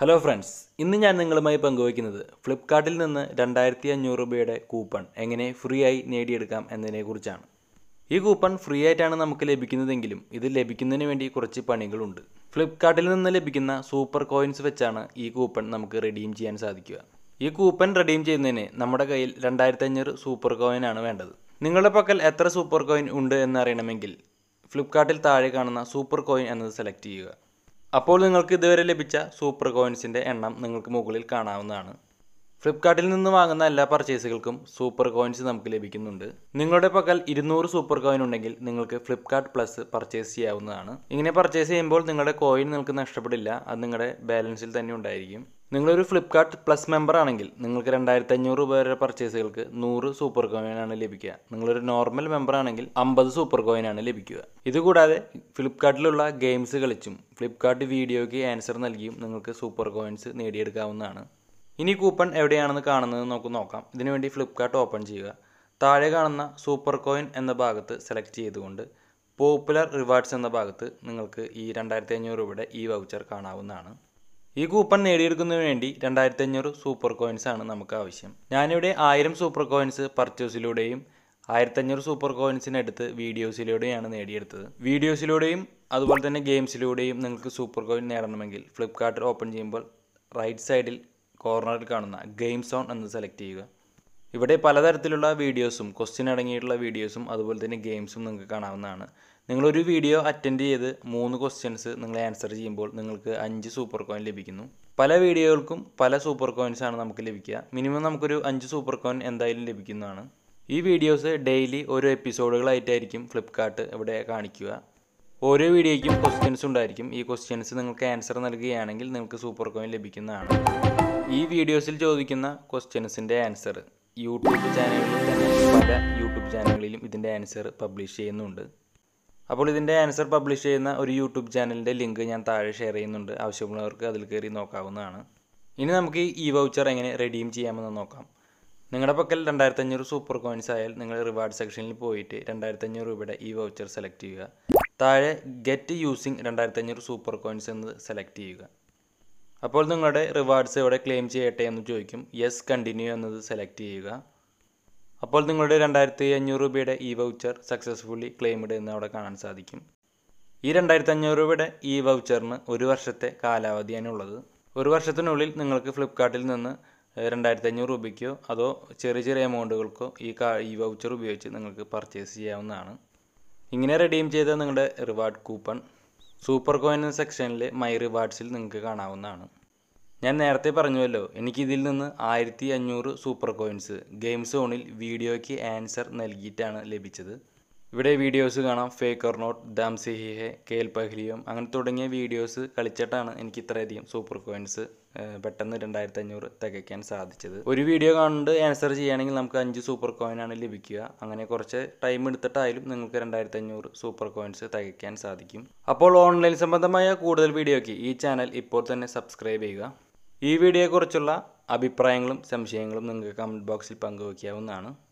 hello friends ഇന്ന് ഞാൻ നിങ്ങളുമായി പങ്കുവയ്ക്കുന്നത് ഫ്ലിപ്കാർട്ടിൽ നിന്ന് രണ്ടായിരത്തി അഞ്ഞൂറ് രൂപയുടെ കൂപ്പൺ എങ്ങനെ ഫ്രീ ആയി നേടിയെടുക്കാം എന്നതിനെക്കുറിച്ചാണ് ഈ കൂപ്പൺ ഫ്രീ ആയിട്ടാണ് നമുക്ക് ലഭിക്കുന്നതെങ്കിലും ഇത് ലഭിക്കുന്നതിന് വേണ്ടി കുറച്ച് പണികളുണ്ട് ഫ്ലിപ്കാർട്ടിൽ നിന്ന് ലഭിക്കുന്ന സൂപ്പർ കോയിൻസ് വെച്ചാണ് ഈ കൂപ്പൺ നമുക്ക് റെഡീം ചെയ്യാൻ സാധിക്കുക ഈ കൂപ്പൺ റെഡീം ചെയ്യുന്നതിന് നമ്മുടെ കയ്യിൽ രണ്ടായിരത്തി അഞ്ഞൂറ് സൂപ്പർ കോയിൻ ആണ് വേണ്ടത് നിങ്ങളുടെ പക്കൽ എത്ര സൂപ്പർ കോയിൻ ഉണ്ട് എന്നറിയണമെങ്കിൽ ഫ്ലിപ്കാർട്ടിൽ താഴെ കാണുന്ന സൂപ്പർ കോയിൻ എന്നത് സെലക്ട് ചെയ്യുക അപ്പോൾ നിങ്ങൾക്ക് ഇതുവരെ ലഭിച്ച സൂപ്പർ കോയിൻസിൻ്റെ എണ്ണം നിങ്ങൾക്ക് മുകളിൽ കാണാവുന്നതാണ് ഫ്ലിപ്കാർട്ടിൽ നിന്ന് വാങ്ങുന്ന എല്ലാ പർച്ചേസുകൾക്കും സൂപ്പർ കോയിൻസ് നമുക്ക് ലഭിക്കുന്നുണ്ട് നിങ്ങളുടെ പക്കൽ ഇരുന്നൂറ് സൂപ്പർ കോയിൻ ഉണ്ടെങ്കിൽ നിങ്ങൾക്ക് ഫ്ലിപ്കാർട്ട് പ്ലസ് പർച്ചേസ് ചെയ്യാവുന്നതാണ് ഇങ്ങനെ പർച്ചേസ് ചെയ്യുമ്പോൾ നിങ്ങളുടെ കോയിൻ നിങ്ങൾക്ക് നഷ്ടപ്പെടില്ല അത് നിങ്ങളുടെ ബാലൻസിൽ തന്നെ ഉണ്ടായിരിക്കും നിങ്ങളൊരു ഫ്ലിപ്കാർട്ട് പ്ലസ് മെമ്പർ ആണെങ്കിൽ നിങ്ങൾക്ക് രണ്ടായിരത്തി അഞ്ഞൂറ് രൂപ വരെ പർച്ചേസുകൾക്ക് നൂറ് സൂപ്പർ കോയിനാണ് ലഭിക്കുക നിങ്ങളൊരു നോർമൽ മെമ്പർ ആണെങ്കിൽ അമ്പത് സൂപ്പർ കോയിനാണ് ലഭിക്കുക ഇതുകൂടാതെ ഫ്ലിപ്കാർട്ടിലുള്ള ഗെയിംസ് കളിച്ചും ഫ്ലിപ്കാർട്ട് വീഡിയോയ്ക്ക് ആൻസർ നൽകിയും നിങ്ങൾക്ക് സൂപ്പർ കോയിൻസ് നേടിയെടുക്കാവുന്നതാണ് ഇനി കൂപ്പൺ എവിടെയാണെന്ന് കാണുന്നത് നമുക്ക് നോക്കാം ഇതിനുവേണ്ടി ഫ്ലിപ്കാർട്ട് ഓപ്പൺ ചെയ്യുക താഴെ കാണുന്ന സൂപ്പർ കോയിൻ എന്ന ഭാഗത്ത് സെലക്ട് ചെയ്തുകൊണ്ട് പോപ്പുലർ റിവാർഡ്സ് എന്ന ഭാഗത്ത് നിങ്ങൾക്ക് ഈ രണ്ടായിരത്തി അഞ്ഞൂറ് രൂപയുടെ ഈ വൗച്ചർ കാണാവുന്നതാണ് ഈ കൂപ്പൺ നേടിയെടുക്കുന്നതിന് വേണ്ടി രണ്ടായിരത്തി അഞ്ഞൂറ് സൂപ്പർ കോയിൻസ് ആണ് നമുക്ക് ആവശ്യം ഞാനിവിടെ ആയിരം സൂപ്പർ കോയിൻസ് പർച്ചേസിലൂടെയും ആയിരത്തഞ്ഞൂറ് സൂപ്പർ കോയിൻസിനടുത്ത് വീഡിയോസിലൂടെയാണ് നേടിയെടുത്തത് വീഡിയോസിലൂടെയും അതുപോലെ തന്നെ ഗെയിംസിലൂടെയും നിങ്ങൾക്ക് സൂപ്പർ കോയിൻ നേടണമെങ്കിൽ ഫ്ലിപ്കാർട്ട് ഓപ്പൺ ചെയ്യുമ്പോൾ റൈറ്റ് സൈഡിൽ കോർണറിൽ കാണുന്ന ഗെയിം സോൺ എന്ന് സെലക്ട് ചെയ്യുക ഇവിടെ പലതരത്തിലുള്ള വീഡിയോസും ക്വസ്റ്റ്യൻ അടങ്ങിയിട്ടുള്ള വീഡിയോസും അതുപോലെ തന്നെ ഗെയിംസും നിങ്ങൾക്ക് കാണാവുന്നതാണ് നിങ്ങളൊരു വീഡിയോ അറ്റൻഡ് ചെയ്ത് മൂന്ന് ക്വസ്റ്റ്യൻസ് നിങ്ങൾ ആൻസർ ചെയ്യുമ്പോൾ നിങ്ങൾക്ക് അഞ്ച് സൂപ്പർ കോയിൻ ലഭിക്കുന്നു പല വീഡിയോകൾക്കും പല സൂപ്പർ കോയിൻസ് ആണ് നമുക്ക് ലഭിക്കുക മിനിമം നമുക്കൊരു അഞ്ച് സൂപ്പർ കോയിൻ എന്തായാലും ലഭിക്കുന്നതാണ് ഈ വീഡിയോസ് ഡെയിലി ഓരോ എപ്പിസോഡുകളായിട്ടായിരിക്കും ഫ്ലിപ്കാർട്ട് ഇവിടെ കാണിക്കുക ഓരോ വീഡിയോയ്ക്കും ക്വസ്റ്റ്യൻസ് ഉണ്ടായിരിക്കും ഈ ക്വസ്റ്റ്യൻസ് നിങ്ങൾക്ക് ആൻസർ നൽകുകയാണെങ്കിൽ നിങ്ങൾക്ക് സൂപ്പർ കോയിൻ ലഭിക്കുന്നതാണ് ഈ വീഡിയോസിൽ ചോദിക്കുന്ന ക്വസ്റ്റ്യൻസിൻ്റെ ആൻസർ യൂട്യൂബ് ചാനലുകളിൽ തന്നെ പല യൂട്യൂബ് ചാനലുകളിലും ഇതിൻ്റെ ആൻസർ പബ്ലിഷ് ചെയ്യുന്നുണ്ട് അപ്പോൾ ഇതിൻ്റെ ആൻസർ പബ്ലിഷ് ചെയ്യുന്ന ഒരു യൂട്യൂബ് ചാനലിൻ്റെ ലിങ്ക് ഞാൻ താഴെ ഷെയർ ചെയ്യുന്നുണ്ട് ആവശ്യമുള്ളവർക്ക് അതിൽ കയറി നോക്കാവുന്നതാണ് ഇനി നമുക്ക് ഈ വൗച്ചർ എങ്ങനെ റെഡീം ചെയ്യാമെന്ന് നോക്കാം നിങ്ങളുടെ പക്കൽ രണ്ടായിരത്തി അഞ്ഞൂറ് സൂപ്പർ കോയിൻസ് ആയാൽ നിങ്ങൾ റിവാർഡ് സെക്ഷനിൽ പോയിട്ട് രണ്ടായിരത്തി അഞ്ഞൂറ് രൂപയുടെ ഈ വൗച്ചർ സെലക്ട് ചെയ്യുക താഴെ ഗെറ്റ് യൂസിങ് രണ്ടായിരത്തി അഞ്ഞൂറ് സൂപ്പർ കോയിൻസ് എന്ന് സെലക്ട് ചെയ്യുക അപ്പോൾ നിങ്ങളുടെ റിവാർഡ്സ് ഇവിടെ ക്ലെയിം ചെയ്യട്ടെ എന്ന് ചോദിക്കും യെസ് കണ്ടിന്യൂ എന്നത് സെലക്ട് ചെയ്യുക അപ്പോൾ നിങ്ങളുടെ രണ്ടായിരത്തി അഞ്ഞൂറ് രൂപയുടെ ഈ വൗച്ചർ സക്സസ്ഫുള്ളി ക്ലെയിംഡ് എന്ന് അവിടെ കാണാൻ സാധിക്കും ഈ രണ്ടായിരത്തി അഞ്ഞൂറ് രൂപയുടെ ഈ വൗച്ചറിന് ഒരു വർഷത്തെ കാലാവധിയാണ് ഉള്ളത് ഒരു വർഷത്തിനുള്ളിൽ നിങ്ങൾക്ക് ഫ്ലിപ്കാർട്ടിൽ നിന്ന് രണ്ടായിരത്തി അഞ്ഞൂറ് രൂപയ്ക്കോ അതോ ചെറിയ ചെറിയ എമൗണ്ടുകൾക്കോ ഈ കാ ഈ വൗച്ചർ ഉപയോഗിച്ച് നിങ്ങൾക്ക് പർച്ചേസ് ചെയ്യാവുന്നതാണ് ഇങ്ങനെ റെഡീം ചെയ്ത നിങ്ങളുടെ റിവാർഡ് കൂപ്പൺ സൂപ്പർ കോയിൻ സെക്ഷനിലെ മൈ റിവാർഡ്സിൽ നിങ്ങൾക്ക് കാണാവുന്നതാണ് ഞാൻ നേരത്തെ പറഞ്ഞുവല്ലോ എനിക്ക് ഇതിൽ നിന്ന് ആയിരത്തി അഞ്ഞൂറ് സൂപ്പർ കോയിൻസ് ഗെയിം സോണിൽ വീഡിയോയ്ക്ക് ആൻസർ നൽകിയിട്ടാണ് ലഭിച്ചത് ഇവിടെ വീഡിയോസ് കാണാം ഫേക്ക് ഓർ നോട്ട് ദാം സിഹിഹെ കേൽ പഹ്ലിയം അങ്ങനെ തുടങ്ങിയ വീഡിയോസ് കളിച്ചിട്ടാണ് എനിക്ക് ഇത്രയധികം സൂപ്പർ കോയിൻസ് പെട്ടെന്ന് രണ്ടായിരത്തി അഞ്ഞൂറ് തികയ്ക്കാൻ സാധിച്ചത് ഒരു വീഡിയോ കണ്ട് ആൻസർ ചെയ്യുകയാണെങ്കിൽ നമുക്ക് അഞ്ച് സൂപ്പർ കോയിനാണ് ലഭിക്കുക അങ്ങനെ കുറച്ച് ടൈം എടുത്തിട്ടായാലും നിങ്ങൾക്ക് രണ്ടായിരത്തി അഞ്ഞൂറ് സൂപ്പർ കോയിൻസ് തികയ്ക്കാൻ സാധിക്കും അപ്പോൾ ഓൺലൈൻ സംബന്ധമായ കൂടുതൽ വീഡിയോയ്ക്ക് ഈ ചാനൽ ഇപ്പോൾ തന്നെ സബ്സ്ക്രൈബ് ചെയ്യുക ഈ വീഡിയോയെക്കുറിച്ചുള്ള അഭിപ്രായങ്ങളും സംശയങ്ങളും നിങ്ങൾക്ക് കമൻറ്റ് ബോക്സിൽ പങ്കുവയ്ക്കാവുന്നതാണ്